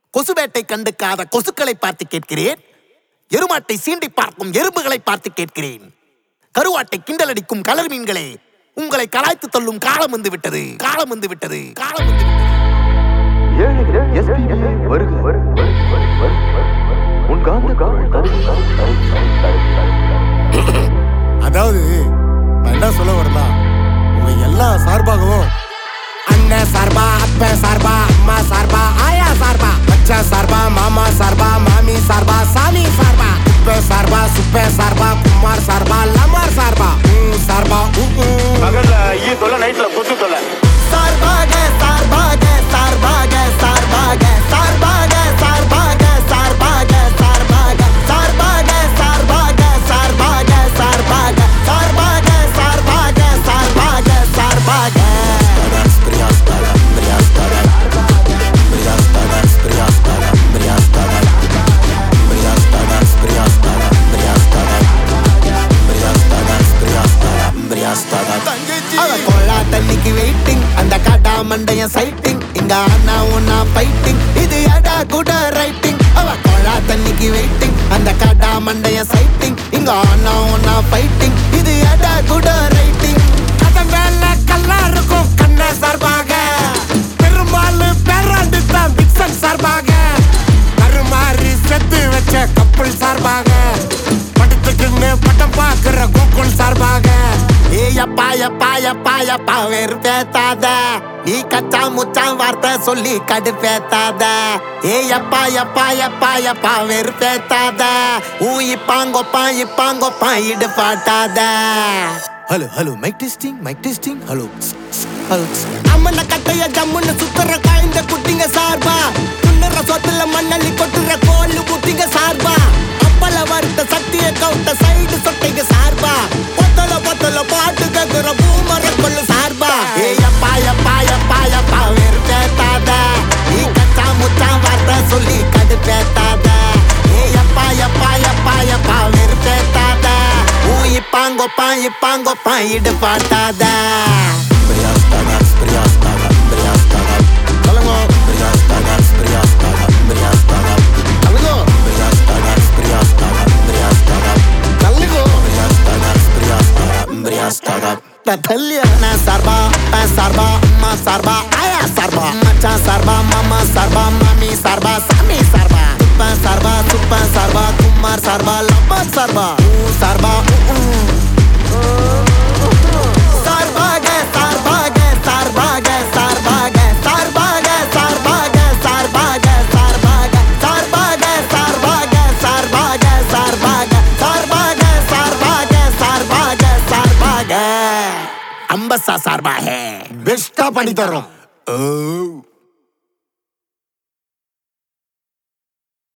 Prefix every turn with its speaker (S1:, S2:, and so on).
S1: கொசு வேட்டை கண்டுக்காத கொசுக்களை பார்த்து கேட்கிறேன் எருமாட்டை சீண்டி பார்க்கும் எறும்புகளை பார்த்து கேட்கிறேன் கருவாட்டை கிண்டலடிக்கும் கலர் மீன்களே உங்களை கலாய்த்து தள்ளும் காலம் வந்து விட்டது காலம் வந்து விட்டது காலம் வந்து விட்டது
S2: ஏழைகள் SPB வருக உன் காந்த காவல் தருக
S3: அதாவது நான் என்ன சொல்ல வரேன்னா உங்க எல்லா சார்பாகவும் அண்ணன் சார்பா அப்பன் சார்பா அம்மா சார்பா ஆயா சார்பா மச்சான் சார்பா மாமா சார்பா மாமி சார்பா சாமி சார்பா உப்ப சார்பா சுப்ப சார்பா குமார் சார்பா லமார் சார்பா ம் சார்பா ஊ, ஊ.
S4: பகல்ல ஈ தொல்லை நைட்ல கொசு தொல்லை
S3: சார்பாக சார்பாக சார்பாக சார்பாக சார்பாக சார்பாக சார்பாக சார்பாக சார்பாக சார்பாக சார்பாக சார்பாக சார்பாக சார்பாக சார்பாக சார்பாக அவ கொள்ளா தண்ணிக்கு வெயிட்டிங் அந்த காட்டா மண்டைய சைட்டிங் இங்க அண்ணா ஒன்னா ஃபைட்டிங் இது அடா கூட ரைட்டிங் அவ கொள்ளா தண்ணிக்கு வெயிட்டிங் அந்த காட்டா மண்டைய சைட்டிங் இங்க அண்ணா ஒன்னா ஃபைட்டிங் இது அடா கூட ரைட்டிங் அதன் மேல கல்லா இருக்கும் கண்ண சார்பாக பெரும்பாலும் பேராண்டு தான் விக்சன் சார்பாக கருமாறி செத்து வச்ச கப்பல் சார்பாக படுத்துக்குன்னு பட்டம் பாக்குற கூக்குள் சார்பாக ஏயப்பா யப்பா யப்பா யப்பா வெறுப்பேத்தாத நீ கச்சா முச்சான் வார்த்தை சொல்லி கடுப்பேத்தாத ஏயப்பா யப்பா யப்பா யப்பா வெறுப்பேத்தாத ஊ இப்பாங்கொப்பா இப்பாங்கொப்பா இடு பாட்டாத hello hello mic testing mic testing hello hello அம்மன கட்டைய ஜம்முன்னு சுத்துற காய்ந்த குட்டிங்க சார்பா துண்ணுற சொத்துல மண்ணள்ளி கொட்டுற கோல் குட்டிங்க சார்பா அப்பல வறுத்த சட்டிய கவுட்ட சைடு சொட்டைங்க சார்பா பொத்தல பொத்தல பாட்டு கேக்குற பூமர கொள்ளு சார்பா ஏயப்பா யப்பா யப்பா யப்பா வெறுப்பேத்தாத நீ கச்சா முச்சா வார்த்தை சொல்லி கடுப்பேத்தாத ஏயப்பா யப்பா யப்பா யப்பா வெறுப்பேத்தாத ஊ இப்பாங்கொப்பா இப்பாங்கொப்பா இடு பாட்டாத சொல்லுங்க சொல்லுங்க தல்லியான சார்பா பன் சார்பா அம்மா சார்பா ஆயா சார்பா மச்சான் சார்பா மாமா சார்பா மாமி சார்பா சாமி சார்பா துப்பன் சார்பா துப்பன் சார்பா குமார் சார்பா லப்பர் சார்பா ஊ சார்பா ஊ, ஊ. சார்பாக சார்பாக சார்பாக சார்பாக சார்பாக சார்பாக சார்பாக சார்பாக சார்பாக சார்பாக சார்பாக சார்பாக சார்பாக சார்பாக சார்பாக சார்பாக அம்பசா சார்பாக பெஸ்டா பண்ணி தரோம்